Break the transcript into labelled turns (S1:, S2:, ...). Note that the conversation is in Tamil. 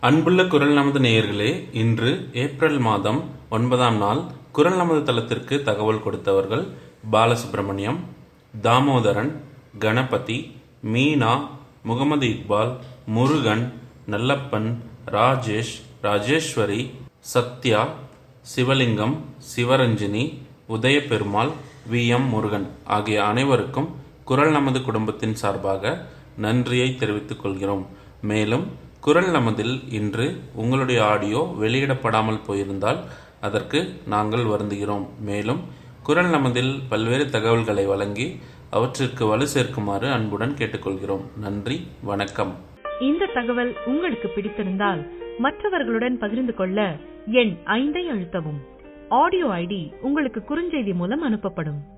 S1: அன்புள்ள குரல் நமது நேயர்களே இன்று ஏப்ரல் மாதம் ஒன்பதாம் நாள் குரல் நமது தளத்திற்கு தகவல் கொடுத்தவர்கள் பாலசுப்ரமணியம் தாமோதரன் கணபதி மீனா முகமது இக்பால் முருகன் நல்லப்பன் ராஜேஷ் ராஜேஸ்வரி சத்யா சிவலிங்கம் சிவரஞ்சினி உதயபெருமாள் வி எம் முருகன் ஆகிய அனைவருக்கும் குரல் நமது குடும்பத்தின் சார்பாக நன்றியை தெரிவித்துக் கொள்கிறோம் மேலும் குரல் நமதில் இன்று உங்களுடைய ஆடியோ வெளியிடப்படாமல் போயிருந்தால் அதற்கு நாங்கள் வருந்துகிறோம் மேலும் குரல் நமதில் பல்வேறு தகவல்களை வழங்கி அவற்றிற்கு வலு சேர்க்குமாறு அன்புடன் கேட்டுக்கொள்கிறோம் நன்றி வணக்கம்
S2: இந்த தகவல் உங்களுக்கு பிடித்திருந்தால் மற்றவர்களுடன் பகிர்ந்து கொள்ள எண் ஐந்தை அழுத்தவும் ஆடியோ ஐடி உங்களுக்கு குறுஞ்செய்தி மூலம் அனுப்பப்படும்